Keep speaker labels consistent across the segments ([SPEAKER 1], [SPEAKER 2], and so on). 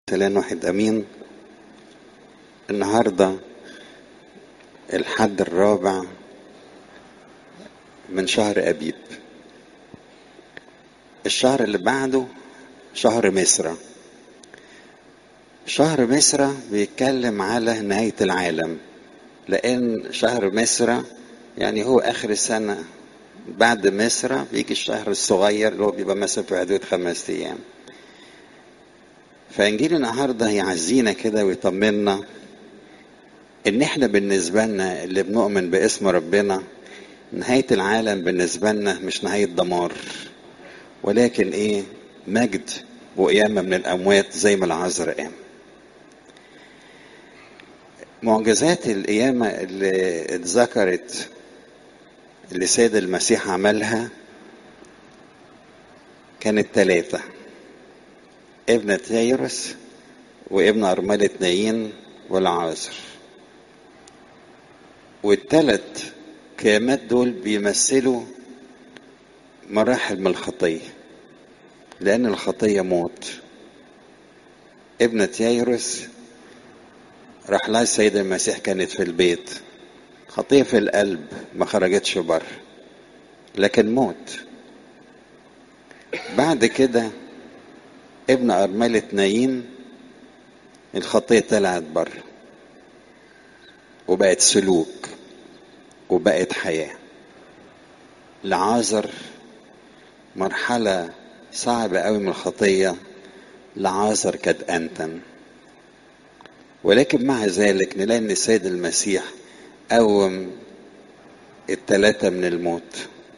[SPEAKER 1] تلان واحد امين النهارده الحد الرابع من شهر ابيب الشهر اللي بعده شهر مصر شهر مصر بيتكلم على نهاية العالم لأن شهر مصر يعني هو آخر السنة بعد مصر بيجي الشهر الصغير اللي هو بيبقى مثلا في حدود خمس أيام فإنجيل النهارده يعزينا كده ويطمنا إن إحنا بالنسبة لنا اللي بنؤمن باسم ربنا نهاية العالم بالنسبة لنا مش نهاية دمار ولكن إيه مجد وقيامة من الأموات زي ما العذراء قام معجزات القيامة اللي اتذكرت اللي سيد المسيح عملها كانت ثلاثة ابنة ييروس وابن أرملة نايين والعازر والثلاث قيامات دول بيمثلوا مراحل من الخطية لأن الخطية موت ابنة ييروس راح لها السيد المسيح كانت في البيت خطية في القلب ما خرجتش بره لكن موت بعد كده ابن أرملة نايين الخطية طلعت بره وبقت سلوك وبقت حياة لعازر مرحلة صعبة قوي من الخطية لعازر قد أنتن ولكن مع ذلك نلاقي ان السيد المسيح قوم الثلاثة من الموت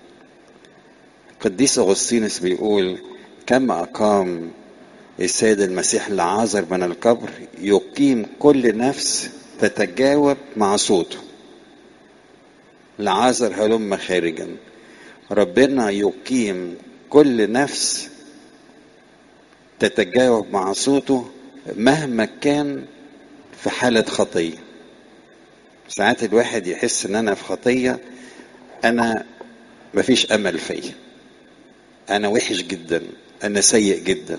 [SPEAKER 1] قديس أغسطينوس بيقول كما أقام السيد المسيح لعازر من القبر يقيم كل نفس تتجاوب مع صوته لعازر هلم خارجا ربنا يقيم كل نفس تتجاوب مع صوته مهما كان في حالة خطية ساعات الواحد يحس ان انا في خطية انا مفيش امل فيا انا وحش جدا انا سيء جدا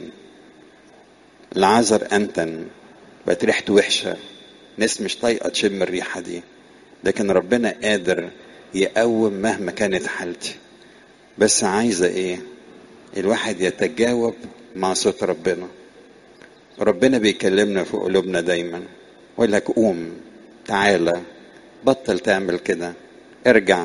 [SPEAKER 1] العذر انتن بقت ريحته وحشة ناس مش طايقة تشم الريحة دي لكن ربنا قادر يقوم مهما كانت حالتي بس عايزة ايه الواحد يتجاوب مع صوت ربنا ربنا بيكلمنا في قلوبنا دايما يقول لك قوم تعالى بطل تعمل كده ارجع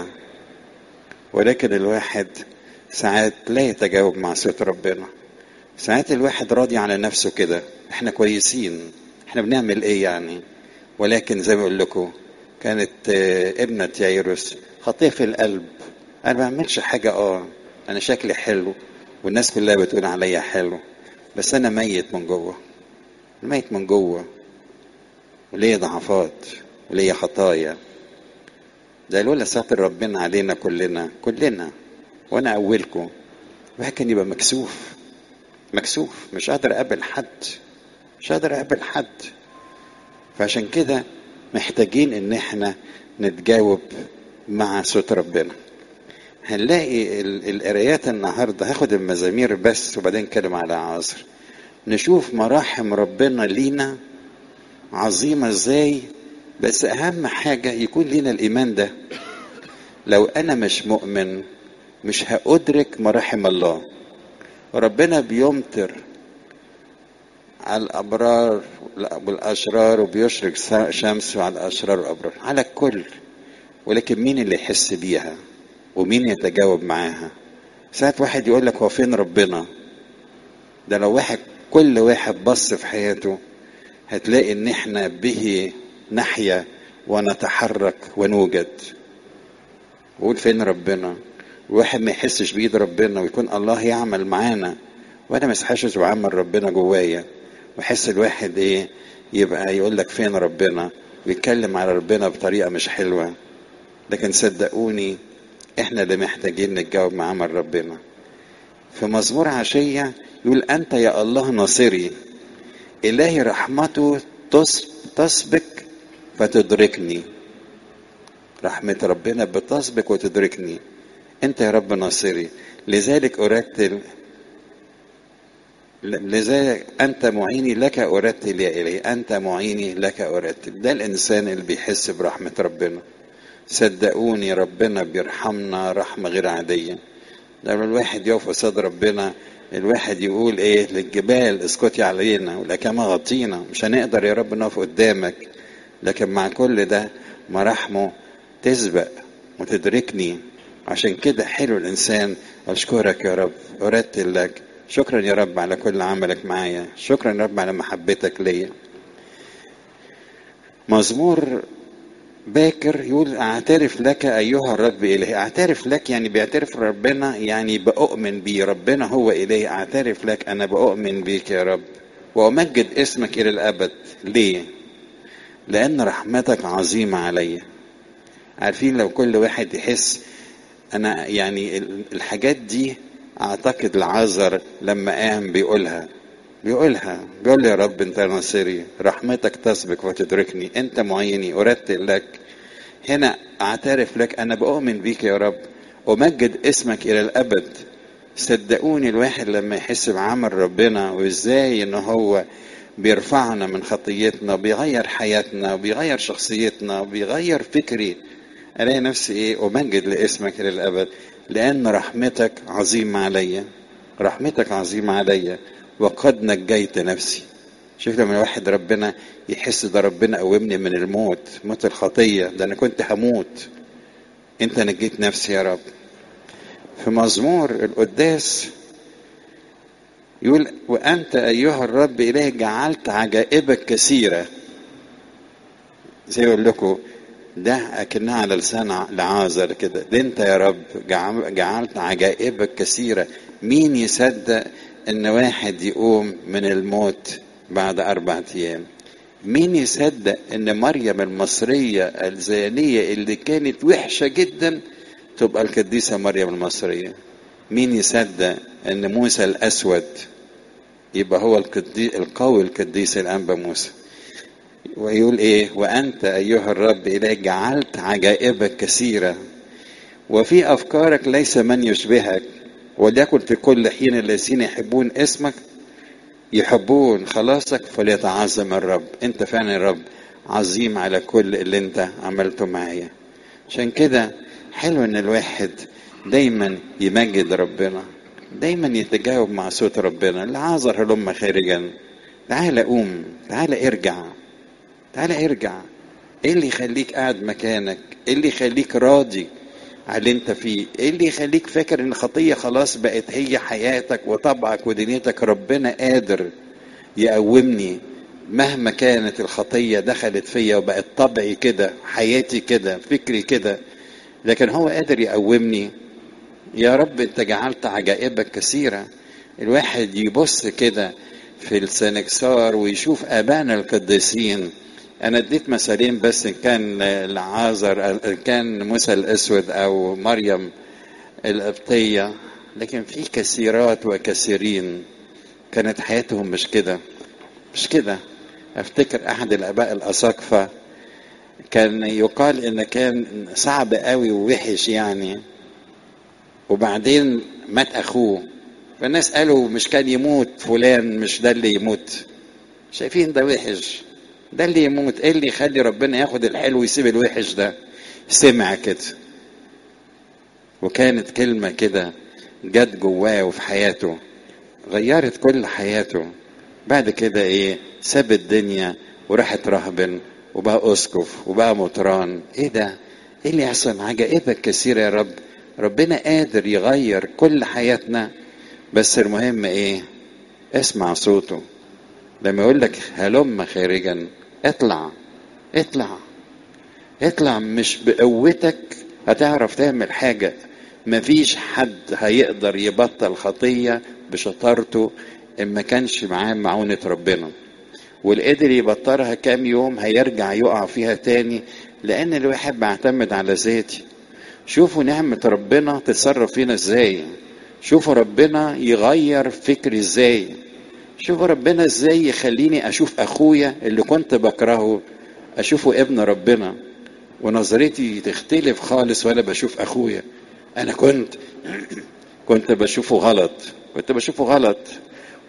[SPEAKER 1] ولكن الواحد ساعات لا يتجاوب مع صوت ربنا ساعات الواحد راضي على نفسه كده احنا كويسين احنا بنعمل ايه يعني ولكن زي ما اقول لكم كانت ابنة يايروس خطية في القلب انا ما بعملش حاجة اه انا شكلي حلو والناس كلها بتقول عليا حلو بس انا ميت من جوه ميت من جوه وليا ضعفات وليا خطايا ده لولا ساتر ربنا علينا كلنا كلنا وانا اولكم الواحد كان يبقى مكسوف مكسوف مش قادر اقابل حد مش قادر اقابل حد فعشان كده محتاجين ان احنا نتجاوب مع صوت ربنا هنلاقي القرايات النهارده هاخد المزامير بس وبعدين نتكلم على عصر نشوف مراحم ربنا لينا عظيمة ازاي بس اهم حاجة يكون لينا الايمان ده لو انا مش مؤمن مش هأدرك مراحم الله ربنا بيمطر على الابرار والاشرار وبيشرق شمس على الاشرار والابرار على الكل ولكن مين اللي يحس بيها ومين يتجاوب معاها ساعات واحد يقول لك هو فين ربنا ده لو واحد كل واحد بص في حياته هتلاقي ان احنا به نحيا ونتحرك ونوجد وقول فين ربنا الواحد ما يحسش بايد ربنا ويكون الله يعمل معانا وانا ما اسحشش بعمل ربنا جوايا ويحس الواحد ايه يبقى يقول لك فين ربنا ويتكلم على ربنا بطريقه مش حلوه لكن صدقوني احنا اللي محتاجين نتجاوب مع عمل ربنا في مزمور عشيه يقول انت يا الله ناصري إلهي رحمته تسبق فتدركني رحمة ربنا بتسبق وتدركني أنت يا رب ناصري لذلك أرتل لذلك أنت معيني لك أرتل يا إلهي أنت معيني لك أرتل ده الإنسان اللي بيحس برحمة ربنا صدقوني ربنا بيرحمنا رحمة غير عادية لما الواحد يقف قصاد ربنا الواحد يقول ايه للجبال اسكتي علينا والاكامة غطينا مش هنقدر يا رب نقف قدامك لكن مع كل ده مراحمه تسبق وتدركني عشان كده حلو الانسان اشكرك يا رب ارتل لك شكرا يا رب على كل عملك معايا شكرا يا رب على محبتك ليا مزمور باكر يقول اعترف لك ايها الرب الهي اعترف لك يعني بيعترف ربنا يعني بأؤمن بيه ربنا هو الهي اعترف لك انا بأؤمن بيك يا رب وامجد اسمك الى الابد ليه لان رحمتك عظيمه عليا عارفين لو كل واحد يحس انا يعني الحاجات دي اعتقد العازر لما قام بيقولها بيقولها بيقول يا رب انت ناصري رحمتك تسبق وتدركني انت معيني ارتل لك هنا اعترف لك انا بؤمن بيك يا رب امجد اسمك الى الابد صدقوني الواحد لما يحس بعمل ربنا وازاي ان هو بيرفعنا من خطيتنا بيغير حياتنا بيغير شخصيتنا بيغير فكري الاقي نفسي ايه امجد لاسمك الى الابد لان رحمتك عظيمه عليا رحمتك عظيمه عليا وقد نجيت نفسي شوف لما الواحد ربنا يحس ده ربنا قومني من الموت موت الخطيه ده انا كنت هموت انت نجيت نفسي يا رب في مزمور القداس يقول وانت ايها الرب الهي جعلت عجائبك كثيره زي اقول لكم ده اكنها على لسان لعازر كده ده انت يا رب جعلت عجائبك كثيره مين يصدق ان واحد يقوم من الموت بعد اربعة ايام مين يصدق ان مريم المصرية الزانية اللي كانت وحشة جدا تبقى القديسة مريم المصرية مين يصدق ان موسى الاسود يبقى هو القدي القوي القديس الانبا موسى ويقول ايه وانت ايها الرب الهي جعلت عجائبك كثيرة وفي افكارك ليس من يشبهك وليكن في كل حين الذين يحبون اسمك يحبون خلاصك فليتعظم الرب انت فعلا يا رب عظيم على كل اللي انت عملته معايا عشان كده حلو ان الواحد دايما يمجد ربنا دايما يتجاوب مع صوت ربنا العازر هلم خارجا تعال قوم تعال ارجع تعال ارجع ايه اللي يخليك قاعد مكانك ايه اللي يخليك راضي على اللي انت فيه ايه اللي يخليك فاكر ان الخطيه خلاص بقت هي حياتك وطبعك ودنيتك ربنا قادر يقومني مهما كانت الخطيه دخلت فيا وبقت طبعي كده حياتي كده فكري كده لكن هو قادر يقومني يا رب انت جعلت عجائبك كثيره الواحد يبص كده في السنكسار ويشوف ابانا القديسين انا اديت مثالين بس ان كان العازر ان كان موسى الاسود او مريم القبطيه لكن في كثيرات وكثيرين كانت حياتهم مش كده مش كده افتكر احد الاباء الاساقفه كان يقال ان كان صعب قوي ووحش يعني وبعدين مات اخوه فالناس قالوا مش كان يموت فلان مش ده اللي يموت شايفين ده وحش ده اللي يموت ايه اللي يخلي ربنا ياخد الحلو ويسيب الوحش ده سمع كده وكانت كلمة كده جت جواه وفي حياته غيرت كل حياته بعد كده ايه ساب الدنيا وراحت رهبن وبقى اسقف وبقى مطران ايه ده ايه اللي يحصل عجائبك كثيرة يا رب ربنا قادر يغير كل حياتنا بس المهم ايه اسمع صوته لما يقول لك هلم خارجا اطلع اطلع اطلع مش بقوتك هتعرف تعمل حاجة مفيش حد هيقدر يبطل خطية بشطارته إن ما كانش معاه معونة ربنا واللي قدر يبطلها كام يوم هيرجع يقع فيها تاني لأن الواحد بيعتمد على ذاتي شوفوا نعمة ربنا تتصرف فينا ازاي شوفوا ربنا يغير فكري ازاي شوفوا ربنا ازاي يخليني اشوف اخويا اللي كنت بكرهه اشوفه ابن ربنا ونظرتي تختلف خالص وانا بشوف اخويا انا كنت كنت بشوفه غلط كنت بشوفه غلط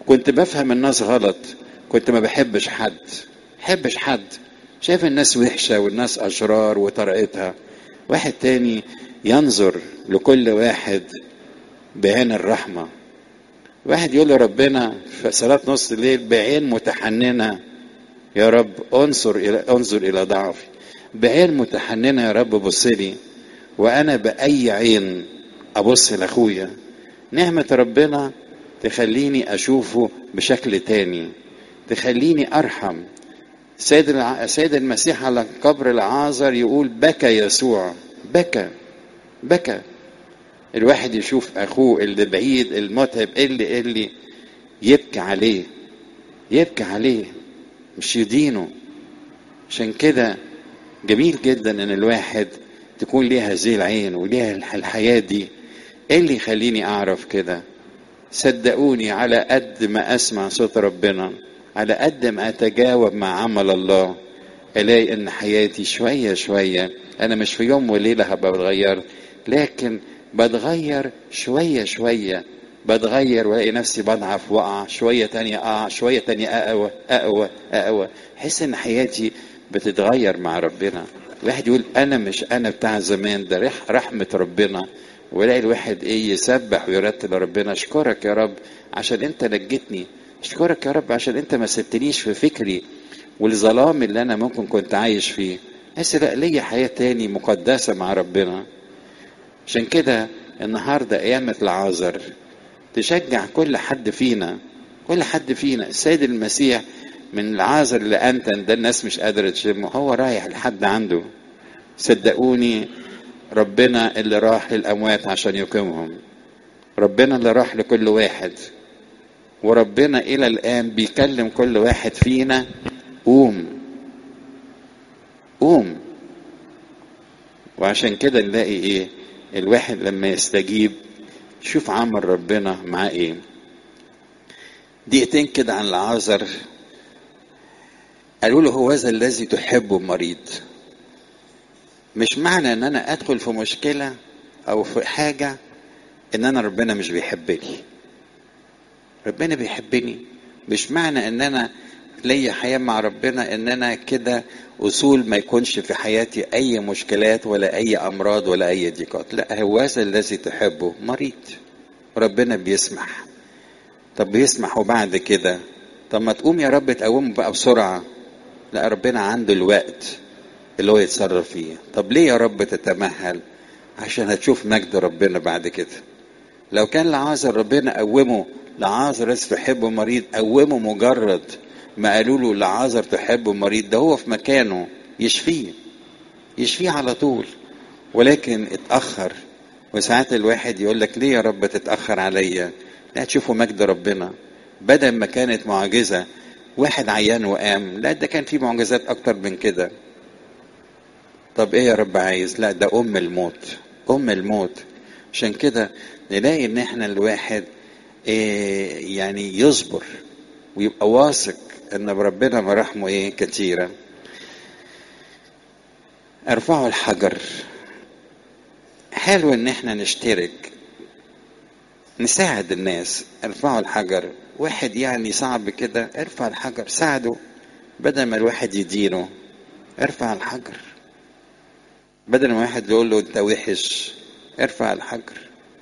[SPEAKER 1] كنت بفهم الناس غلط كنت ما بحبش حد بحبش حد شايف الناس وحشة والناس أشرار وطريقتها واحد تاني ينظر لكل واحد بعين الرحمة واحد يقول لربنا في صلاة نص الليل بعين متحننة يا رب انظر إلى انظر إلى ضعفي بعين متحننة يا رب بص لي وأنا بأي عين أبص لأخويا نعمة ربنا تخليني أشوفه بشكل تاني تخليني أرحم سيد الع... سيد المسيح على قبر العازر يقول بكى يسوع بكى بكى الواحد يشوف اخوه اللي بعيد المتعب اللي اللي يبكي عليه يبكي عليه مش يدينه عشان كده جميل جدا ان الواحد تكون ليه هذه العين وليها الحياة دي ايه اللي يخليني اعرف كده صدقوني على قد ما اسمع صوت ربنا على قد ما اتجاوب مع عمل الله الاقي ان حياتي شوية شوية انا مش في يوم وليلة هبقى بتغير لكن بتغير شوية شوية بتغير والاقي نفسي بضعف واقع شوية تانية اقع شوية تانية اقوى اقوى اقوى احس ان حياتي بتتغير مع ربنا الواحد يقول انا مش انا بتاع زمان ده رح رحمة ربنا ولاقي الواحد ايه يسبح ويرتب ربنا اشكرك يا رب عشان انت نجتني اشكرك يا رب عشان انت ما سبتنيش في فكري والظلام اللي انا ممكن كنت عايش فيه احس لا ليا حياة تاني مقدسة مع ربنا عشان كده النهارده قيامة العازر تشجع كل حد فينا كل حد فينا السيد المسيح من العازر اللي انتن ده الناس مش قادرة تشمه هو رايح لحد عنده صدقوني ربنا اللي راح للأموات عشان يقيمهم ربنا اللي راح لكل واحد وربنا إلى الآن بيكلم كل واحد فينا قوم قوم وعشان كده نلاقي ايه الواحد لما يستجيب شوف عمل ربنا معاه ايه دقيقتين كده عن العازر قالوا له هو ذا الذي تحبه مريض مش معنى ان انا ادخل في مشكله او في حاجه ان انا ربنا مش بيحبني ربنا بيحبني مش معنى ان انا ليا حياه مع ربنا ان انا كده اصول ما يكونش في حياتي اي مشكلات ولا اي امراض ولا اي ضيقات لا هو هذا الذي تحبه مريض ربنا بيسمح طب بيسمح وبعد كده طب ما تقوم يا رب تقومه بقى بسرعه لا ربنا عنده الوقت اللي هو يتصرف فيه طب ليه يا رب تتمهل عشان هتشوف مجد ربنا بعد كده لو كان لعازر ربنا قومه لعازر تحبه مريض قومه مجرد ما قالوا له لعازر تحبه مريض ده هو في مكانه يشفيه يشفيه على طول ولكن اتأخر وساعات الواحد يقول لك ليه يا رب تتأخر عليا لا تشوفوا مجد ربنا بدل ما كانت معجزة واحد عيان وقام لا ده كان في معجزات أكتر من كده طب ايه يا رب عايز لا ده ام الموت ام الموت عشان كده نلاقي ان احنا الواحد إيه يعني يصبر ويبقى واثق ان ربنا مراحمه ايه كتيره ارفعوا الحجر حلو ان احنا نشترك نساعد الناس ارفعوا الحجر واحد يعني صعب كده ارفع الحجر ساعده بدل ما الواحد يدينه ارفع الحجر بدل ما واحد يقول له انت وحش ارفع الحجر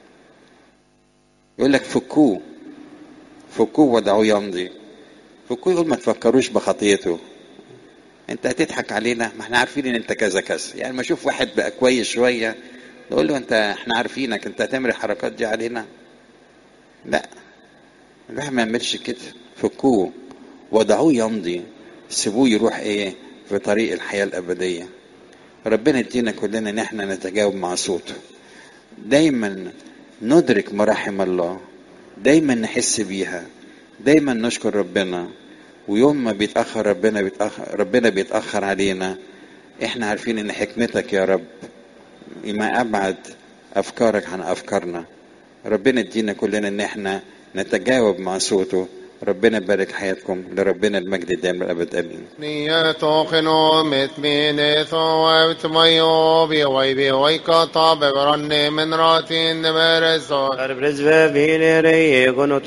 [SPEAKER 1] يقول لك فكوه فكوه ودعوه يمضي فكوه يقول ما تفكروش بخطيته انت هتضحك علينا ما احنا عارفين ان انت كذا كذا يعني ما اشوف واحد بقى كويس شويه نقول له انت احنا عارفينك انت هتعمل الحركات دي علينا لا الواحد ما يعملش كده فكوه ودعوه يمضي سيبوه يروح ايه في طريق الحياه الابديه ربنا يدينا كلنا ان احنا نتجاوب مع صوته دايما ندرك مراحم الله دايما نحس بيها دايما نشكر ربنا ويوم ما بيتاخر ربنا بيتاخر ربنا بيتاخر علينا احنا عارفين ان حكمتك يا رب ما ابعد افكارك عن افكارنا ربنا يدينا كلنا ان احنا نتجاوب مع صوته ربنا يبارك حياتكم لربنا المجد الدائم للابد امين
[SPEAKER 2] نيتو خنو مثمين ثو تميو بي وي بي وي كطاب برن من راتين مرسو
[SPEAKER 3] Arbres ve bileri